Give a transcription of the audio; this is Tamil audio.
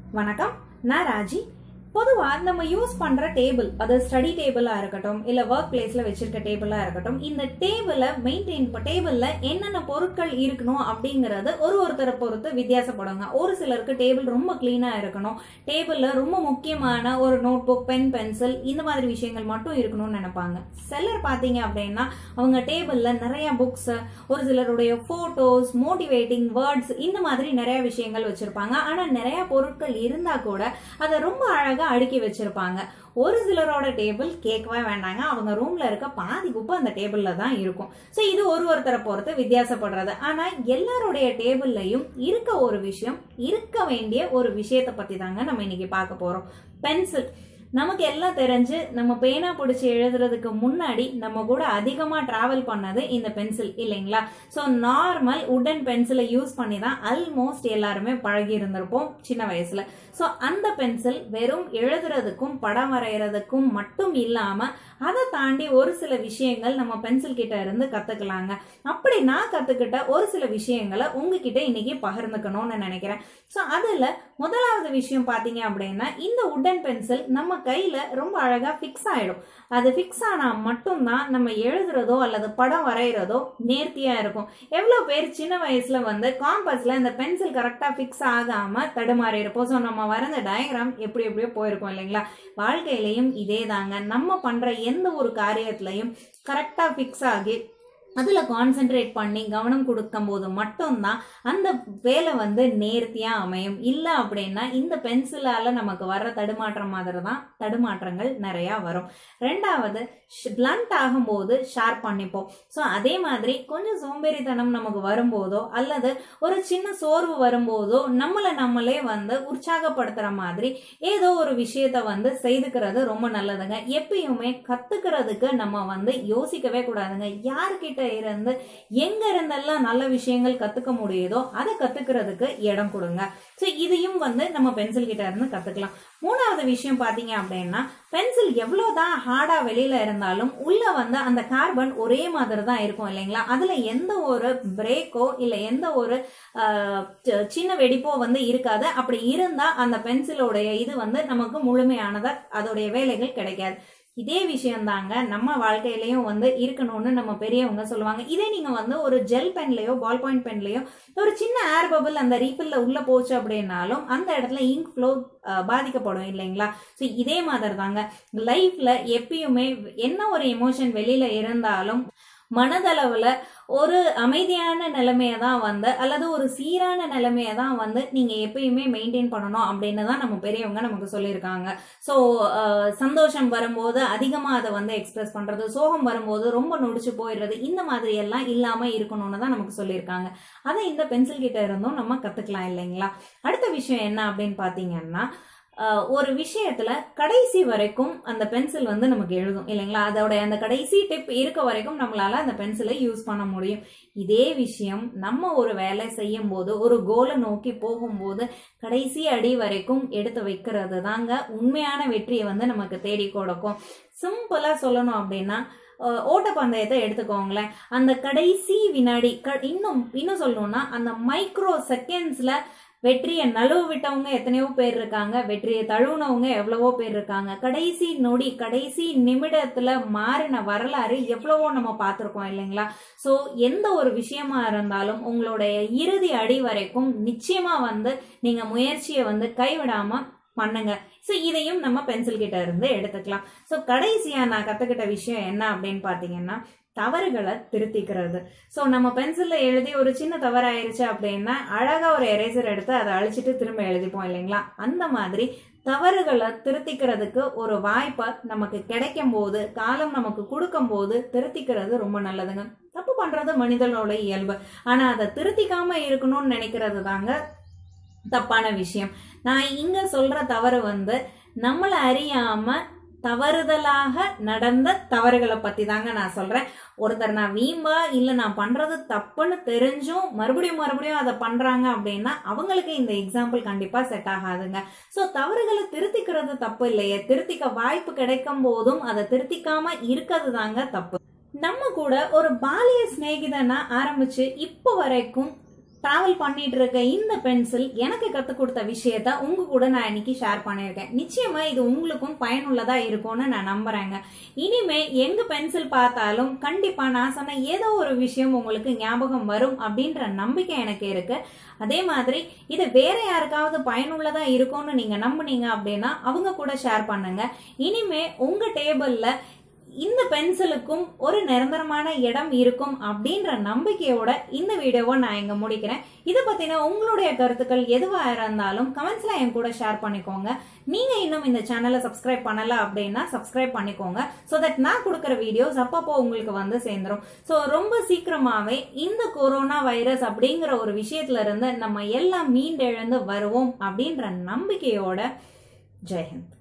வணக்கம் நான் ராஜி பொதுவா நம்ம யூஸ் பண்ற டேபிள் அது ஸ்டடி டேபிளா இருக்கட்டும் இல்ல ஒர்க் பிளேஸ்ல வச்சிருக்க டேபிளா இருக்கட்டும் இந்த டேபிள மெயின்டைன் டேபிள்ல என்னென்ன பொருட்கள் இருக்கணும் அப்படிங்கறது ஒரு ஒருத்தரை பொறுத்து வித்தியாசப்படுங்க ஒரு சிலருக்கு டேபிள் ரொம்ப கிளீனா இருக்கணும் டேபிள்ல ரொம்ப முக்கியமான ஒரு நோட் புக் பென் பென்சில் இந்த மாதிரி விஷயங்கள் மட்டும் இருக்கணும்னு நினைப்பாங்க சிலர் பாத்தீங்க அப்படின்னா அவங்க டேபிள்ல நிறைய புக்ஸ் ஒரு சிலருடைய போட்டோஸ் மோட்டிவேட்டிங் வேர்ட்ஸ் இந்த மாதிரி நிறைய விஷயங்கள் வச்சிருப்பாங்க ஆனா நிறைய பொருட்கள் இருந்தா கூட அதை ரொம்ப அழகா அடுக்கி வச்சிருப்பாங்க ஒரு சிலரோட டேபிள் கேட்கவே வேண்டாங்க அவங்க ரூம்ல இருக்க பாதி குப்பை அந்த டேபிள்ல தான் இருக்கும் ஸோ இது ஒரு ஒருத்தரை பொறுத்து வித்தியாசப்படுறது ஆனா எல்லாருடைய டேபிள்லையும் இருக்க ஒரு விஷயம் இருக்க வேண்டிய ஒரு விஷயத்தை பத்தி தாங்க நம்ம இன்னைக்கு பார்க்க போறோம் பென்சில் நமக்கு எல்லாம் தெரிஞ்சு நம்ம பேனா பிடிச்சி எழுதுறதுக்கு முன்னாடி நம்ம கூட அதிகமா டிராவல் பண்ணது இந்த பென்சில் இல்லைங்களா ஸோ நார்மல் உடன் பென்சிலை யூஸ் பண்ணி தான் ஆல்மோஸ்ட் எல்லாருமே பழகி இருந்திருப்போம் சின்ன வயசுல ஸோ அந்த பென்சில் வெறும் எழுதுறதுக்கும் படம் வரைகிறதுக்கும் மட்டும் இல்லாம அதை தாண்டி ஒரு சில விஷயங்கள் நம்ம பென்சில் கிட்ட இருந்து கத்துக்கலாங்க அப்படி நான் கத்துக்கிட்ட ஒரு சில விஷயங்களை உங்ககிட்ட இன்னைக்கு பகிர்ந்துக்கணும்னு நினைக்கிறேன் ஸோ அதுல முதலாவது விஷயம் பாத்தீங்க அப்படின்னா இந்த உடன் பென்சில் நம்ம கையில ரொம்ப அழகா ஃபிக்ஸ் ஆயிடும் அது ஃபிக்ஸ் ஆனா மட்டும்தான் நம்ம எழுதுறதோ அல்லது படம் வரைகிறதோ நேர்த்தியா இருக்கும் எவ்வளவு பேர் சின்ன வயசுல வந்து காம்பஸ்ல இந்த பென்சில் கரெக்டா ஃபிக்ஸ் ஆகாம தடுமாறி இருப்போம் ஸோ நம்ம வரைஞ்ச டயக்ராம் எப்படி எப்படியோ போயிருக்கோம் இல்லைங்களா வாழ்க்கையிலையும் இதே தாங்க நம்ம பண்ற எந்த ஒரு காரியத்திலையும் கரெக்டா ஃபிக்ஸ் ஆகி அதில் கான்சென்ட்ரேட் பண்ணி கவனம் கொடுக்கும் போது மட்டும்தான் அந்த வேலை வந்து நேர்த்தியா அமையும் இல்லை அப்படின்னா இந்த பென்சிலால நமக்கு வர்ற தடுமாற்றம் மாதிரி தான் தடுமாற்றங்கள் நிறையா வரும் ரெண்டாவது பிளண்ட் ஆகும்போது ஷார்ப் பண்ணிப்போம் ஸோ அதே மாதிரி கொஞ்சம் சோம்பேறித்தனம் நமக்கு வரும்போதோ அல்லது ஒரு சின்ன சோர்வு வரும்போதோ நம்மளை நம்மளே வந்து உற்சாகப்படுத்துற மாதிரி ஏதோ ஒரு விஷயத்த வந்து செய்துக்கிறது ரொம்ப நல்லதுங்க எப்பயுமே கத்துக்கிறதுக்கு நம்ம வந்து யோசிக்கவே கூடாதுங்க யாருக்கிட்ட இருந்து எங்க இருந்தெல்லாம் நல்ல விஷயங்கள் கத்துக்க முடியுதோ அதை கத்துக்கிறதுக்கு இடம் கொடுங்க ஸோ இதையும் வந்து நம்ம பென்சில் கிட்ட இருந்து கத்துக்கலாம் மூணாவது விஷயம் பாத்தீங்க அப்படின்னா பென்சில் எவ்வளவுதான் ஹார்டா வெளியில இருந்தாலும் உள்ள வந்து அந்த கார்பன் ஒரே மாதிரி தான் இருக்கும் இல்லைங்களா அதுல எந்த ஒரு பிரேக்கோ இல்ல எந்த ஒரு சின்ன வெடிப்போ வந்து இருக்காது அப்படி இருந்தா அந்த பென்சிலோடைய இது வந்து நமக்கு முழுமையானதா அதோடைய வேலைகள் கிடைக்காது இதே விஷயம் தாங்க நம்ம வாழ்க்கையிலயும் வந்து இருக்கணும்னு நம்ம பெரியவங்க சொல்லுவாங்க இதே நீங்க வந்து ஒரு ஜெல் பென்லயோ பால் பாயிண்ட் பென்லயோ ஒரு சின்ன ஏர் பபிள் அந்த ரீஃபில்ல உள்ள போச்சு அப்படின்னாலும் அந்த இடத்துல இங்க் ஃப்ளோ பாதிக்கப்படும் இல்லைங்களா ஸோ இதே மாதிரி தாங்க லைஃப்ல எப்பயுமே என்ன ஒரு எமோஷன் வெளியில இருந்தாலும் மனதளவுல ஒரு அமைதியான நிலைமைய தான் வந்து அல்லது ஒரு சீரான நிலைமைய தான் வந்து நீங்க எப்பயுமே மெயின்டைன் பண்ணணும் அப்படின்னு தான் நம்ம பெரியவங்க நமக்கு சொல்லியிருக்காங்க ஸோ சந்தோஷம் வரும்போது அதிகமா அதை வந்து எக்ஸ்பிரஸ் பண்றது சோகம் வரும்போது ரொம்ப நொடிச்சு போயிடுறது இந்த மாதிரி எல்லாம் இல்லாம இருக்கணும்னு தான் நமக்கு சொல்லியிருக்காங்க அதை இந்த பென்சில் கிட்ட இருந்தும் நம்ம கத்துக்கலாம் இல்லைங்களா அடுத்த விஷயம் என்ன அப்படின்னு பாத்தீங்கன்னா ஒரு விஷயத்துல கடைசி வரைக்கும் அந்த பென்சில் வந்து நமக்கு எழுதும் இல்லைங்களா அதோட அந்த கடைசி டிப் இருக்க வரைக்கும் நம்மளால அந்த பென்சிலை யூஸ் பண்ண முடியும் இதே விஷயம் நம்ம ஒரு வேலை செய்யும் போது ஒரு கோலை நோக்கி போகும்போது கடைசி அடி வரைக்கும் எடுத்து வைக்கிறது தாங்க உண்மையான வெற்றியை வந்து நமக்கு தேடி கொடுக்கும் சிம்பிளா சொல்லணும் அப்படின்னா ஓட்டப்பந்தயத்தை எடுத்துக்கோங்களேன் அந்த கடைசி வினாடி இன்னும் இன்னும் சொல்லணும்னா அந்த மைக்ரோ செகண்ட்ஸ்ல வெற்றியை நழுவு விட்டவங்க எத்தனையோ பேர் இருக்காங்க வெற்றியை தழுவுனவங்க எவ்வளவோ பேர் இருக்காங்க கடைசி நொடி கடைசி நிமிடத்துல மாறின வரலாறு எவ்வளவோ நம்ம பார்த்துருக்கோம் இல்லைங்களா ஸோ எந்த ஒரு விஷயமா இருந்தாலும் உங்களுடைய இறுதி அடி வரைக்கும் நிச்சயமா வந்து நீங்க முயற்சியை வந்து கைவிடாம பண்ணுங்க ஸோ இதையும் நம்ம பென்சில் கிட்ட இருந்து எடுத்துக்கலாம் ஸோ கடைசியா நான் கத்துக்கிட்ட விஷயம் என்ன அப்படின்னு பாத்தீங்கன்னா தவறுகளை திருத்திக்கிறது ஸோ நம்ம பென்சில்ல எழுதி ஒரு சின்ன தவறாயிருச்சு அப்படின்னா அழகா ஒரு எரேசர் எடுத்து அதை அழிச்சிட்டு திரும்ப எழுதிப்போம் இல்லைங்களா அந்த மாதிரி தவறுகளை திருத்திக்கிறதுக்கு ஒரு வாய்ப்பை நமக்கு கிடைக்கும் போது காலம் நமக்கு கொடுக்கும் போது திருத்திக்கிறது ரொம்ப நல்லதுங்க தப்பு பண்றது மனிதனோட இயல்பு ஆனா அதை திருத்திக்காம இருக்கணும்னு நினைக்கிறது தாங்க தப்பான விஷயம் நான் இங்க சொல்ற தவறு வந்து நம்மளை அறியாம தவறுதலாக நடந்த தவறுகளை பத்தி தாங்க நான் சொல்றேன் ஒருத்தர் நான் வீம்பா இல்ல நான் பண்றது தப்புன்னு தெரிஞ்சும் மறுபடியும் மறுபடியும் அதை பண்றாங்க அப்படின்னா அவங்களுக்கு இந்த எக்ஸாம்பிள் கண்டிப்பா செட் ஆகாதுங்க சோ தவறுகளை திருத்திக்கிறது தப்பு இல்லையே திருத்திக்க வாய்ப்பு கிடைக்கும் போதும் அதை திருத்திக்காம இருக்கிறது தாங்க தப்பு நம்ம கூட ஒரு பாலிய சிநேகிதனா ஆரம்பிச்சு இப்போ வரைக்கும் டிராவல் பண்ணிட்டு இருக்க இந்த பென்சில் எனக்கு கத்து கொடுத்த விஷயத்த உங்க கூட நான் இன்னைக்கு ஷேர் பண்ணியிருக்கேன் நிச்சயமா இது உங்களுக்கும் பயனுள்ளதா இருக்கும்னு நான் நம்புறேங்க இனிமே எங்க பென்சில் பார்த்தாலும் கண்டிப்பா நான் சொன்ன ஏதோ ஒரு விஷயம் உங்களுக்கு ஞாபகம் வரும் அப்படின்ற நம்பிக்கை எனக்கு இருக்கு அதே மாதிரி இது வேற யாருக்காவது பயனுள்ளதா இருக்கும்னு நீங்க நம்புனீங்க அப்படின்னா அவங்க கூட ஷேர் பண்ணுங்க இனிமே உங்க டேபிள்ல இந்த பென்சிலுக்கும் ஒரு நிரந்தரமான இடம் இருக்கும் அப்படின்ற நம்பிக்கையோட இந்த வீடியோவை நான் இங்க முடிக்கிறேன் இதை பத்தின உங்களுடைய கருத்துக்கள் எதுவா இருந்தாலும் கமெண்ட்ஸ்ல என் கூட ஷேர் பண்ணிக்கோங்க நீங்க இன்னும் இந்த சேனலை சப்ஸ்கிரைப் பண்ணல அப்படின்னா சப்ஸ்கிரைப் பண்ணிக்கோங்க ஸோ தட் நான் கொடுக்குற வீடியோஸ் அப்பப்போ உங்களுக்கு வந்து சேர்ந்துரும் ஸோ ரொம்ப சீக்கிரமாவே இந்த கொரோனா வைரஸ் அப்படிங்கிற ஒரு விஷயத்துல இருந்து நம்ம எல்லாம் மீண்டெழுந்து வருவோம் அப்படின்ற நம்பிக்கையோட ஜெயஹிந்த்